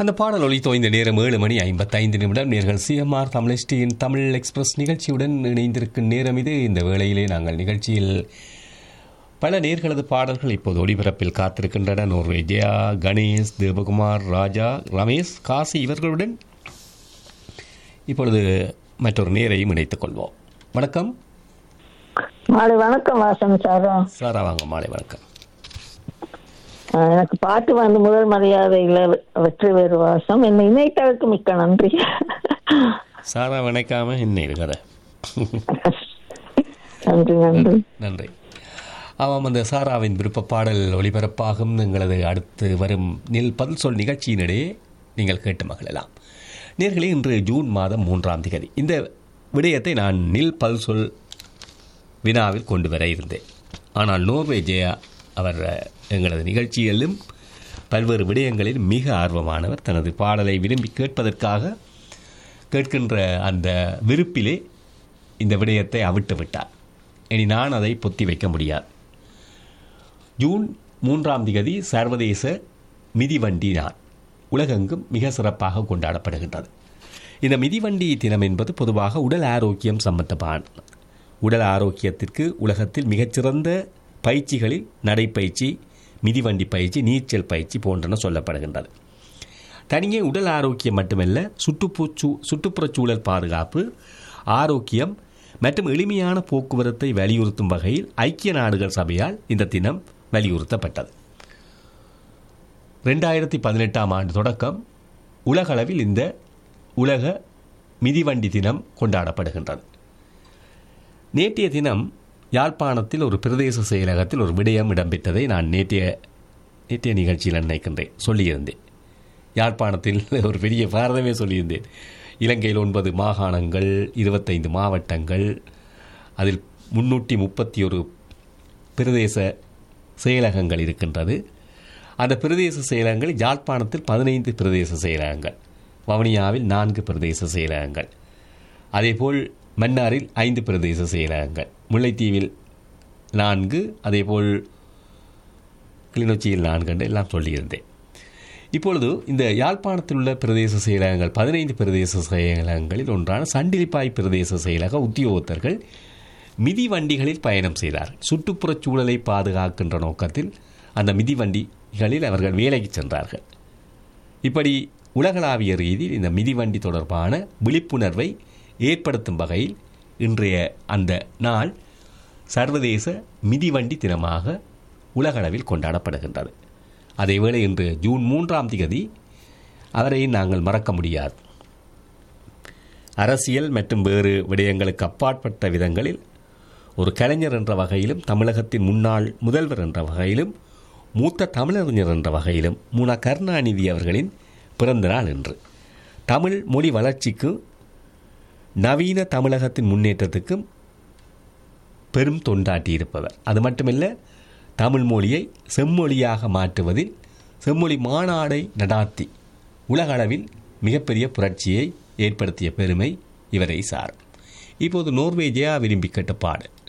அந்த பாடல் ஒலித்தோ இந்த நேரம் ஏழு மணி ஐம்பத்தைந்து நிமிடம் நேர்கள் சிஎம்ஆர் தமிழ்ஸ்டியின் தமிழ் எக்ஸ்பிரஸ் நிகழ்ச்சியுடன் இணைந்திருக்கும் நேரம் இது இந்த வேளையிலே நாங்கள் நிகழ்ச்சியில் பல நேர்களது பாடல்கள் இப்போது ஒளிபரப்பில் காத்திருக்கின்றன நோர்வே ஜெயா கணேஷ் தேவகுமார் ராஜா ரமேஷ் காசி இவர்களுடன் இப்பொழுது மற்றொரு நேரையும் இணைத்துக் கொள்வோம் வணக்கம் மாலை வணக்கம் வாசன் சாரா சாரா வாங்க மாலை வணக்கம் அஹ் எனக்கு பாட்டு வந்து முதல் மரியாதையில வெற்றி வேறு வாசம் என்னை இணைத்ததற்கு மிக்க நன்றி சாரா வணக்காம என்ன இருக்கிற நன்றி நன்றி நன்றி ஆமாம் அந்த சாராவின் விருப்ப பாடல் ஒளிபரப்பாகும் எங்களது அடுத்து வரும் நில் பதில் சொல் நிகழ்ச்சியினிடையே நீங்கள் கேட்டு மகிழலாம் நேர்களே இன்று ஜூன் மாதம் மூன்றாம் திகதி இந்த விடயத்தை நான் நில் பதில் சொல் வினாவில் கொண்டு வர இருந்தேன் ஆனால் நோர்வே ஜெயா அவர் அஹ், எங்களது நிகழ்ச்சியிலும் பல்வேறு விடயங்களில் மிக ஆர்வமானவர் தனது பாடலை விரும்பி கேட்பதற்காக கேட்கின்ற அந்த விருப்பிலே இந்த விடயத்தை அவிட்டு விட்டார் இனி நான் அதை பொத்தி வைக்க முடியாது ஜூன் மூன்றாம் திகதி சர்வதேச மிதிவண்டி நாள் உலகெங்கும் மிக சிறப்பாக கொண்டாடப்படுகின்றது இந்த மிதிவண்டி தினம் என்பது பொதுவாக உடல் ஆரோக்கியம் சம்பந்தமான உடல் ஆரோக்கியத்திற்கு உலகத்தில் மிகச்சிறந்த பயிற்சிகளில் நடைப்பயிற்சி மிதிவண்டி பயிற்சி நீச்சல் பயிற்சி போன்றன சொல்லப்படுகின்றது தனியே உடல் ஆரோக்கியம் மட்டுமல்ல சுற்றுப்புறச்சூ சுற்றுப்புறச் சூழல் பாதுகாப்பு ஆரோக்கியம் மற்றும் எளிமையான போக்குவரத்தை வலியுறுத்தும் வகையில் ஐக்கிய நாடுகள் சபையால் இந்த தினம் வலியுறுத்தப்பட்டது ரெண்டாயிரத்தி பதினெட்டாம் ஆண்டு தொடக்கம் உலகளவில் இந்த உலக மிதிவண்டி தினம் கொண்டாடப்படுகின்றது நேற்றைய தினம் யாழ்ப்பாணத்தில் ஒரு பிரதேச செயலகத்தில் ஒரு விடயம் இடம்பெற்றதை நான் நேற்றைய நேற்றைய நிகழ்ச்சியில் நினைக்கின்றேன் சொல்லியிருந்தேன் யாழ்ப்பாணத்தில் ஒரு பெரிய பாரதமே சொல்லியிருந்தேன் இலங்கையில் ஒன்பது மாகாணங்கள் இருபத்தைந்து மாவட்டங்கள் அதில் முன்னூற்றி முப்பத்தி ஒரு பிரதேச செயலகங்கள் இருக்கின்றது அந்த பிரதேச செயலகங்கள் யாழ்ப்பாணத்தில் பதினைந்து பிரதேச செயலகங்கள் வவுனியாவில் நான்கு பிரதேச செயலகங்கள் அதேபோல் மன்னாரில் ஐந்து பிரதேச செயலகங்கள் முல்லைத்தீவில் நான்கு அதேபோல் கிளிநொச்சியில் நான்கு என்று எல்லாம் சொல்லியிருந்தேன் இப்பொழுது இந்த யாழ்ப்பாணத்தில் உள்ள பிரதேச செயலகங்கள் பதினைந்து பிரதேச செயலகங்களில் ஒன்றான சண்டிலிப்பாய் பிரதேச செயலக உத்தியோகத்தர்கள் மிதிவண்டிகளில் பயணம் செய்தார்கள் சுற்றுப்புறச் சூழலை பாதுகாக்கின்ற நோக்கத்தில் அந்த மிதிவண்டிகளில் அவர்கள் வேலைக்கு சென்றார்கள் இப்படி உலகளாவிய ரீதியில் இந்த மிதிவண்டி தொடர்பான விழிப்புணர்வை ஏற்படுத்தும் வகையில் இன்றைய அந்த நாள் சர்வதேச மிதிவண்டி தினமாக உலகளவில் கொண்டாடப்படுகின்றது அதேவேளை இன்று ஜூன் மூன்றாம் திகதி அவரை நாங்கள் மறக்க முடியாது அரசியல் மற்றும் வேறு விடயங்களுக்கு அப்பாற்பட்ட விதங்களில் ஒரு கலைஞர் என்ற வகையிலும் தமிழகத்தின் முன்னாள் முதல்வர் என்ற வகையிலும் மூத்த தமிழறிஞர் என்ற வகையிலும் முனா கருணாநிதி அவர்களின் பிறந்த நாள் இன்று தமிழ் மொழி வளர்ச்சிக்கு நவீன தமிழகத்தின் முன்னேற்றத்துக்கும் பெரும் தொண்டாற்றியிருப்பவர் அது மட்டுமல்ல தமிழ் மொழியை செம்மொழியாக மாற்றுவதில் செம்மொழி மாநாடை நடாத்தி உலக அளவில் மிகப்பெரிய புரட்சியை ஏற்படுத்திய பெருமை இவரை சாரும் இப்போது நோர்வே ஜெயா விரும்பி கேட்ட பாடல்